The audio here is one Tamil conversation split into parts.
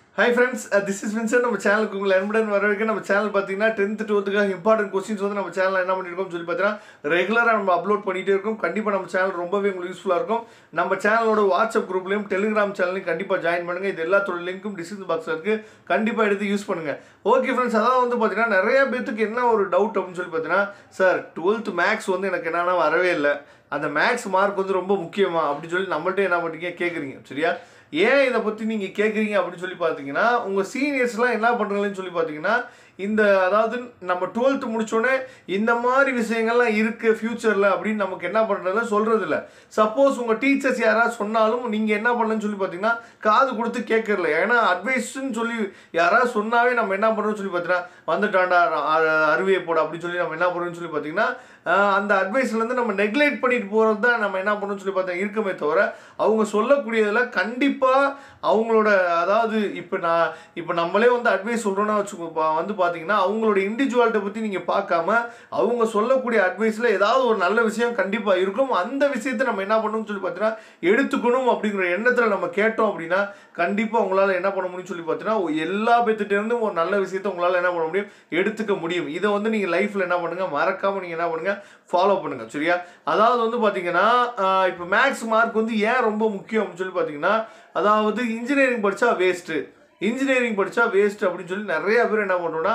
hi friends this is Vinson நம்ம சேனலுக்கு உங்களை அன்புடன் வரவேற்க நம்ம சேனல் பார்த்தீங்கன்னா டென்த் டுவெல்த்துக்காக இம்பார்ட்டன்ட் கொஸ்டின்ஸ் வந்து நம்ம சேனலில் என்ன பண்ணியிருக்கோம் சொல்லி பார்த்தீங்கன்னா ரெகுலராக நம்ம அப்லோட் பண்ணிகிட்டே இருக்கோம் கண்டிப்பாக நம்ம சேனல் ரொம்பவே உங்களுக்கு யூஸ்ஃபுல்லாக இருக்கும் நம்ம சேனலோட வாட்ஸ்அப் குரூப்லையும் டெலிகிராம் சேனலையும் கண்டிப்பாக ஜாயின் பண்ணுங்கள் இது எல்லாத்தோட லிங்க்கும் டிஸ்கிரிப்ஷன் பாக்ஸில் இருக்குது கண்டிப்பாக எடுத்து யூஸ் பண்ணுங்கள் ஓகே ஃப்ரெண்ட்ஸ் அதான் வந்து பார்த்தீங்கன்னா நிறைய பேத்துக்கு என்ன ஒரு டவுட் அப்படின்னு சொல்லி பார்த்தீங்கன்னா சார் டுவெல்த் மேக்ஸ் வந்து எனக்கு என்னன்னா வரவே இல்லை அந்த மேக்ஸ் மார்க் வந்து ரொம்ப முக்கியமா அப்படின்னு சொல்லி நம்மள்ட்ட என்ன பண்ணுறீங்க கேட்குறீங்க சரியா ஏன் இதை பற்றி நீங்கள் கேட்குறீங்க அப்படின்னு சொல்லி பார்த்தீங்கன்னா உங்கள் சீனியர்ஸ்லாம் என்ன பண்ணுறீங்கன்னு சொல்லி பார்த்தீங்கன்னா இந்த அதாவது நம்ம டுவெல்த்து முடிச்சோடனே இந்த மாதிரி விஷயங்கள்லாம் இருக்குது ஃப்யூச்சரில் அப்படின்னு நமக்கு என்ன பண்ணுறதுல சொல்கிறது இல்லை சப்போஸ் உங்கள் டீச்சர்ஸ் யாராவது சொன்னாலும் நீங்கள் என்ன பண்ணலன்னு சொல்லி பார்த்தீங்கன்னா காது கொடுத்து கேட்கறல ஏன்னா அட்வைஸ்ன்னு சொல்லி யாராவது சொன்னாவே நம்ம என்ன பண்ணுறோம்னு சொல்லி பார்த்தீங்கன்னா வந்துட்டாண்டா அ- அருவியை போட அப்படின்னு சொல்லி நம்ம என்ன பண்ணுறோம்னு சொல்லி பார்த்தீங்கன்னா ஆஹ் அந்த அட்வைஸ்லேருந்து நம்ம நெக்லெக்ட் பண்ணிட்டு போகிறது தான் நம்ம என்ன பண்ணணும்னு சொல்லி பார்த்தா இருக்குமே தவிர அவங்க சொல்லக்கூடியதில் கண்டிப்பாக அவங்களோட அதாவது இப்போ நான் இப்போ நம்மளே வந்து அட்வைஸ் சொல்கிறோன்னா வச்சுக்கோ பா- வந்து பார்த்தீங்கன்னா அவங்களோட இண்டிவிஜுவாலிட்ட பற்றி நீங்கள் பார்க்காம அவங்க சொல்லக்கூடிய அட்வைஸில் ஏதாவது ஒரு நல்ல விஷயம் கண்டிப்பாக இருக்கும் அந்த விஷயத்தை நம்ம என்ன பண்ணணும்னு சொல்லி பார்த்தீங்கன்னா எடுத்துக்கணும் அப்படிங்கிற எண்ணத்தில் நம்ம கேட்டோம் அப்படின்னா கண்டிப்பாக உங்களால் என்ன பண்ண முடியும்னு சொல்லி பார்த்தீங்கன்னா எல்லா பேர்த்திட்டேருந்தும் ஒரு நல்ல விஷயத்தை உங்களால் என்ன பண்ண முடியும் எடுத்துக்க முடியும் இதை வந்து நீங்கள் லைஃப்பில் என்ன பண்ணுங்கள் மறக்காமல் நீங்கள் என்ன பண்ணுங்கள் ஃபாலோ பண்ணுங்கள் சரியா அதாவது வந்து பார்த்தீங்கன்னா ஆஹ் இப்போ மேக்ஸ் மார்க் வந்து ஏன் ரொம்ப முக்கியம் அப்படின்னு சொல்லி பார்த்தீங்கன்னா அதாவது இன்ஜினியரிங் படித்தா வேஸ்ட்டு இன்ஜினியரிங் படித்தா வேஸ்ட் அப்படின்னு சொல்லி நிறைய பேர் என்ன பண்ணுறோன்னா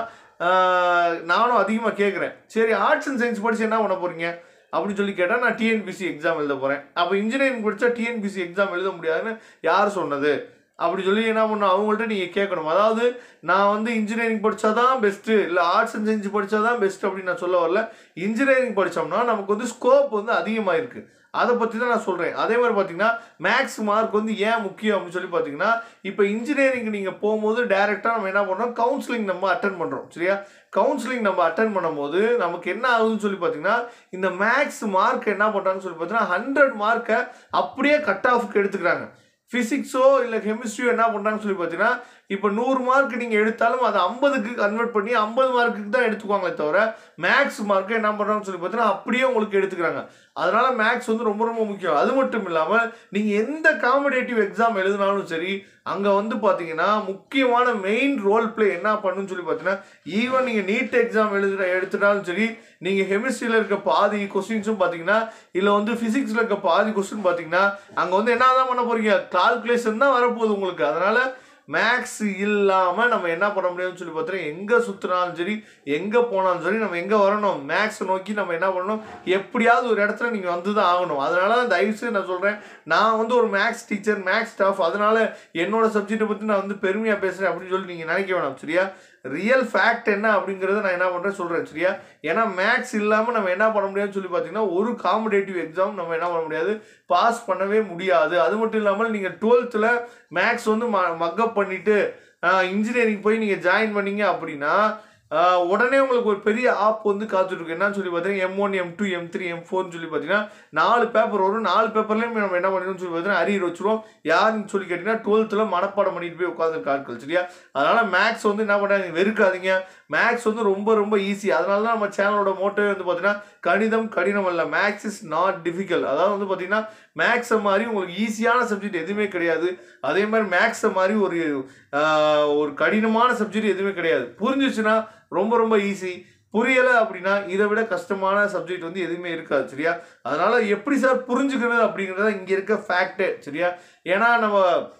நானும் அதிகமாக கேட்குறேன் சரி ஆர்ட்ஸ் அண்ட் சயின்ஸ் படித்து என்ன பண்ண போகிறீங்க அப்படின்னு சொல்லி கேட்டால் நான் டிஎன்பிசி எக்ஸாம் எழுத போகிறேன் அப்போ இன்ஜினியரிங் படித்தா டிஎன்பிசி எக்ஸாம் எழுத முடியாதுன்னு யார் சொன்னது அப்படி சொல்லி என்ன பண்ணணும் அவங்கள்ட்ட நீங்கள் கேட்கணும் அதாவது நான் வந்து இன்ஜினியரிங் படித்தா தான் பெஸ்ட்டு இல்லை ஆர்ட்ஸ் அண்ட் சயின்ஸ் படித்தா தான் பெஸ்ட் அப்படின்னு நான் சொல்ல வரல இன்ஜினியரிங் படித்தோம்னா நமக்கு வந்து ஸ்கோப் வந்து அதிகமாக இருக்குது அதை பற்றி தான் நான் சொல்கிறேன் அதே மாதிரி பார்த்தீங்கன்னா மேக்ஸ் மார்க் வந்து ஏன் முக்கியம் அப்படின்னு சொல்லி பார்த்தீங்கன்னா இப்போ இன்ஜினியரிங் நீங்கள் போகும்போது டேரெக்டாக நம்ம என்ன பண்ணுறோம் கவுன்சிலிங் நம்ம அட்டன் பண்ணுறோம் சரியா கவுன்சிலிங் நம்ம அட்டன் பண்ணும்போது நமக்கு என்ன ஆகுதுன்னு சொல்லி பார்த்தீங்கன்னா இந்த மேக்ஸ் மார்க் என்ன பண்ணுறாங்கன்னு சொல்லி பார்த்தீங்கன்னா ஹண்ட்ரட் மார்க்கை அப்படியே கட் ஆஃப்க்கு எடுத்துக்கிறாங்க ஃபிசிக்ஸோ இல்லை கெமிஸ்ட்ரியோ என்ன பண்ணுறாங்கன்னு சொல்லி பார்த்தீங்கன்னா இப்போ நூறு மார்க் நீங்கள் எடுத்தாலும் அதை ஐம்பதுக்கு கன்வெர்ட் பண்ணி ஐம்பது மார்க்குக்கு தான் எடுத்துக்குவாங்களே தவிர மேக்ஸ் மார்க்கை என்ன பண்ணுறாங்கன்னு சொல்லி பார்த்தீங்கன்னா அப்படியே உங்களுக்கு எடுத்துக்கிறாங்க அதனால மேக்ஸ் வந்து ரொம்ப ரொம்ப முக்கியம் அது மட்டும் இல்லாமல் நீங்கள் எந்த காம்படேட்டிவ் எக்ஸாம் எழுதினாலும் சரி அங்கே வந்து பார்த்தீங்கன்னா முக்கியமான மெயின் ரோல் ப்ளே என்ன பண்ணுன்னு சொல்லி பார்த்தீங்கன்னா ஈவன் நீங்கள் நீட் எக்ஸாம் எழுதுற எடுத்துட்டாலும் சரி நீங்கள் கெமிஸ்ட்ரியில் இருக்க பாதி கொஸ்டின்ஸும் பார்த்தீங்கன்னா இல்லை வந்து ஃபிசிக்ஸில் இருக்க பாதி கொஸ்டின் பார்த்தீங்கன்னா அங்கே வந்து என்ன தான் பண்ண போகிறீங்க கால்குலேஷன் தான் வரப்போகுது உங்களுக்கு அதனால் மேக்ஸ் இல்லாமல் நம்ம என்ன பண்ண முடியும்னு சொல்லி பார்த்தீங்கன்னா எங்கே சுற்றினாலும் சரி எங்கே போனாலும் சரி நம்ம எங்கே வரணும் மேக்ஸ் நோக்கி நம்ம என்ன பண்ணணும் எப்படியாவது ஒரு இடத்துல நீங்கள் வந்து தான் ஆகணும் அதனால தான் தயவுசெய்து நான் சொல்கிறேன் நான் வந்து ஒரு மேக்ஸ் டீச்சர் மேக்ஸ் ஸ்டாஃப் அதனால என்னோட சப்ஜெக்ட்டை பற்றி நான் வந்து பெருமையாக பேசுகிறேன் அப்படின்னு சொல்லி நீங்கள் நினைக்க வேணாம் சரியா ரியல் ஃபேக்ட் என்ன அப்படிங்கிறத நான் என்ன பண்ணுறேன் சொல்கிறேன் சரியா ஏன்னா மேக்ஸ் இல்லாமல் நம்ம என்ன பண்ண முடியாதுன்னு சொல்லி பார்த்தீங்கன்னா ஒரு காம்படேட்டிவ் எக்ஸாம் நம்ம என்ன பண்ண முடியாது பாஸ் பண்ணவே முடியாது அது மட்டும் இல்லாமல் நீங்கள் டுவெல்த்தில் மேக்ஸ் வந்து ம மக்கப் பண்ணிவிட்டு இன்ஜினியரிங் போய் நீங்கள் ஜாயின் பண்ணீங்க அப்படின்னா ஆஹ் உடனே உங்களுக்கு ஒரு பெரிய ஆப் வந்து காத்துட்ருக்கு என்னன்னு சொல்லி பார்த்தீங்கன்னா M one M two M three M ஃபோர்னு சொல்லி பார்த்தீங்கன்னா நாலு பேப்பர் வரும் நாலு பேப்பர்லேயும் நம்ம என்ன பண்ணிடணும்னு சொல்லி பார்த்தீங்கன்னா அரியர் வச்சுருவோம் யாருன்னு சொல்லி கேட்டிங்கன்னா டுவெல்த்தில் மனப்பாடம் பண்ணிட்டு போய் உட்காந்துருக்க ஆட்கள் சரியா அதனால் மேக்ஸ் வந்து என்ன பண்ணுறாங்க வெறுக்காதீங்க மேக்ஸ் வந்து ரொம்ப ரொம்ப ஈஸி அதனால தான் நம்ம சேனலோட மோட்டோவே வந்து பார்த்தீங்கன்னா கணிதம் கடினம் அல்ல மேக்ஸ் இஸ் நாட் டிஃபிகல்ட் அதாவது வந்து பார்த்தீங்கன்னா மேக்ஸை மாதிரி உங்களுக்கு ஈஸியான சப்ஜெக்ட் எதுவுமே கிடையாது அதே மாதிரி மேக்ஸை மாதிரி ஒரு ஆஹ், ஒரு கடினமான சப்ஜெக்ட் எதுவுமே கிடையாது புரிஞ்சிச்சுன்னா ரொம்ப ரொம்ப ஈஸி புரியலை அப்படின்னா இதை விட கஷ்டமான சப்ஜெக்ட் வந்து எதுவுமே இருக்காது சரியா அதனால எப்படி சார் புரிஞ்சுக்கிறது அப்படிங்கிறத இங்கே இருக்க ஃபேக்டே சரியா ஏன்னா நம்ம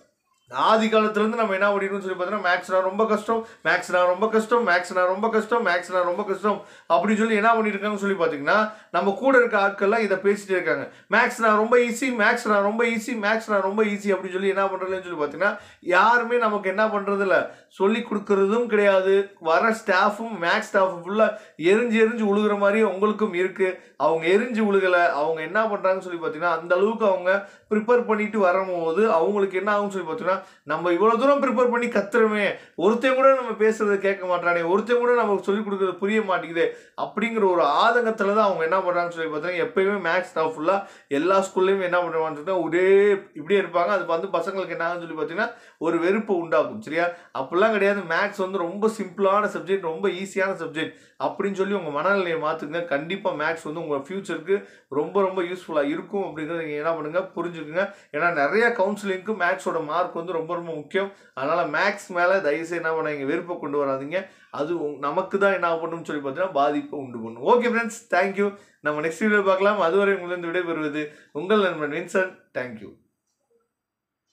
ஆதி காலத்துலேருந்து நம்ம என்ன பண்ணிடணும்னு சொல்லி பார்த்தீங்கன்னா மேக்ஸ்னா ரொம்ப கஷ்டம் மேக்ஸ்னா ரொம்ப கஷ்டம் மேக்ஸ்னா ரொம்ப கஷ்டம் மேக்ஸ்னா ரொம்ப கஷ்டம் அப்படின்னு சொல்லி என்ன பண்ணியிருக்காங்கன்னு சொல்லி பார்த்தீங்கன்னா நம்ம கூட இருக்க ஆட்கள்லாம் இதை பேசிட்டே இருக்காங்க மேக்ஸ்னா ரொம்ப ஈஸி மேக்ஸ்னா ரொம்ப ஈஸி மேக்ஸ்னா ரொம்ப ஈஸி அப்படின்னு சொல்லி என்ன பண்ணுறதுன்னு சொல்லி பார்த்தீங்கன்னா யாருமே நமக்கு என்ன பண்ணுறதில்ல சொல்லி கொடுக்கறதும் கிடையாது வர ஸ்டாஃபும் மேக்ஸ் ஸ்டாஃப் ஃபுல்லாக எரிஞ்சு எரிஞ்சு உழுகுற மாதிரி உங்களுக்கும் இருக்குது அவங்க எரிஞ்சு உழுகலை அவங்க என்ன பண்ணுறாங்கன்னு சொல்லி பார்த்தீங்கன்னா அந்த அளவுக்கு அவங்க ப்ரிப்பேர் பண்ணிட்டு வரும்போது அவங்களுக்கு என்ன ஆகும்னு சொல்லி பார்த்தீங்கன்னா நம்ம இவ்வளோ தூரம் ப்ரிப்பேர் பண்ணி கத்துறோமே ஒருத்தன் கூட நம்ம பேசுறதை கேட்க மாட்டானே ஒருத்தன் கூட நமக்கு சொல்லிக் கொடுக்குறது புரிய மாட்டேங்குது அப்படிங்கிற ஒரு ஆதங்கத்தில் தான் அவங்க என்ன பண்ணுறாங்கன்னு சொல்லி பார்த்தீங்கன்னா எப்பயுமே மேக்ஸ் ஸ்டாஃப் ஃபுல்லாக எல்லா ஸ்கூல்லையும் என்ன பண்ணுவாங்கன்னா ஒரே இப்படியே இருப்பாங்க அது வந்து பசங்களுக்கு என்ன ஆகும்னு சொல்லி பார்த்தீங்கன்னா ஒரு வெறுப்பு உண்டாகும் சரியா அப்படிலாம் கிடையாது மேக்ஸ் வந்து ரொம்ப சிம்பிளான சப்ஜெக்ட் ரொம்ப ஈஸியான சப்ஜெக்ட் அப்படின்னு சொல்லி உங்கள் மனநிலையை மாற்றுங்க கண்டிப்பாக மேக்ஸ் வந்து உங்கள் ஃப்யூச்சருக்கு ரொம்ப ரொம்ப யூஸ்ஃபுல்லாக இருக்கும் அப்படிங்கிறத நீங்கள் என்ன பண்ணுங்கள் புரிஞ்சுக்குங்க ஏன்னா நிறைய கவுன்சிலிங்க்கு மேக்ஸோட மார்க் வந்து வந்து ரொம்ப ரொம்ப முக்கியம் அதனால் மேக்ஸ் மேலே தயவுசெய்து என்ன பண்ணாங்க வெறுப்பை கொண்டு வராதீங்க அது உங்க- நமக்கு தான் என்ன பண்ணும்னு சொல்லி பார்த்தீங்கன்னா பாதிப்பை உண்டு பண்ணும் ஓகே ஃப்ரெண்ட்ஸ் தேங்க்யூ நம்ம நெக்ஸ்ட் வீடியோ பார்க்கலாம் அதுவரை உங்களிருந்து விடைபெறுவது உங்கள் நண்பன் வின்சன் தேங்க்யூ